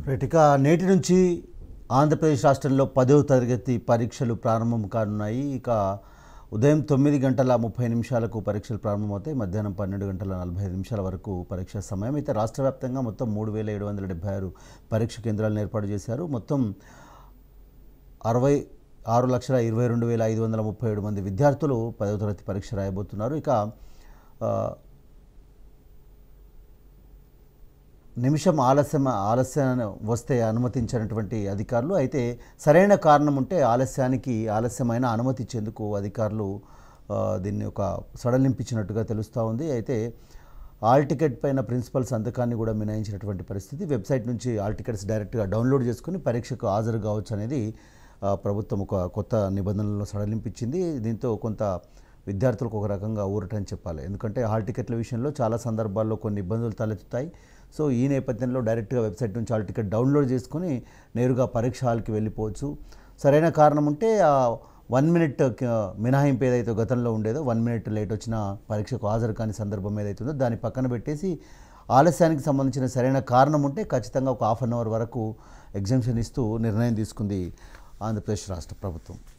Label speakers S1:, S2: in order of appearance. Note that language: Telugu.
S1: రైట్ ఇక నేటి నుంచి ఆంధ్రప్రదేశ్ రాష్ట్రంలో పదవ తరగతి పరీక్షలు ప్రారంభం కానున్నాయి ఇక ఉదయం తొమ్మిది గంటల ముప్పై నిమిషాలకు పరీక్షలు ప్రారంభమవుతాయి మధ్యాహ్నం పన్నెండు గంటల నలభై ఐదు నిమిషాల వరకు పరీక్ష సమయం అయితే రాష్ట్ర వ్యాప్తంగా మొత్తం మూడు వేల ఏడు వందల డెబ్బై ఆరు పరీక్ష కేంద్రాలను ఏర్పాటు చేశారు మొత్తం అరవై ఆరు లక్షల ఇరవై రెండు వేల ఐదు వందల ముప్పై ఏడు మంది విద్యార్థులు పదవ తరగతి పరీక్ష రాయబోతున్నారు ఇక ఆ, నిమిషం ఆలస్యం ఆలస్యం వస్తే అనుమతించినటువంటి అధికారులు అయితే సరైన కారణం ఉంటే ఆలస్యానికి ఆలస్యమైన అనుమతి ఇచ్చేందుకు అధికారులు ఆ, దీన్ని ఒక సడలింపించినట్టుగా తెలుస్తూ ఉంది అయితే ఆల్ టికెట్ పైన ప్రిన్సిపల్ సంతకాన్ని కూడా మినహాయించినటువంటి పరిస్థితి వెబ్సైట్ నుంచి ఆల్ టికెట్స్ డైరెక్ట్గా డౌన్లోడ్ చేసుకుని పరీక్షకు హాజరు కావచ్చు అనేది ఆ, ప్రభుత్వం ఒక కొత్త నిబంధనలను సడలింపించింది దీంతో కొంత విద్యార్థులకు ఒక రకంగా ఊరటని చెప్పాలి ఎందుకంటే హాల్ టికెట్ల విషయంలో చాలా సందర్భాల్లో కొన్ని ఇబ్బందులు తలెత్తుతాయి సో ఈ నేపథ్యంలో డైరెక్ట్గా వెబ్సైట్ నుంచి హాల్ టికెట్ డౌన్లోడ్ చేసుకొని నేరుగా పరీక్ష హాల్కి వెళ్ళిపోవచ్చు సరైన కారణం ఉంటే ఆ వన్ మినిట్ మినహాయింపు ఏదైతే గతంలో ఉండేదో వన్ మినిట్ లేట్ వచ్చిన పరీక్షకు హాజరు కాని సందర్భం ఏదైతే ఉందో దాన్ని పక్కన పెట్టేసి ఆలస్యానికి సంబంధించిన సరైన కారణం ఉంటే ఖచ్చితంగా ఒక హాఫ్ అన్ అవర్ వరకు ఎగ్జామ్షన్ ఇస్తూ నిర్ణయం తీసుకుంది ఆంధ్రప్రదేశ్ రాష్ట్ర ప్రభుత్వం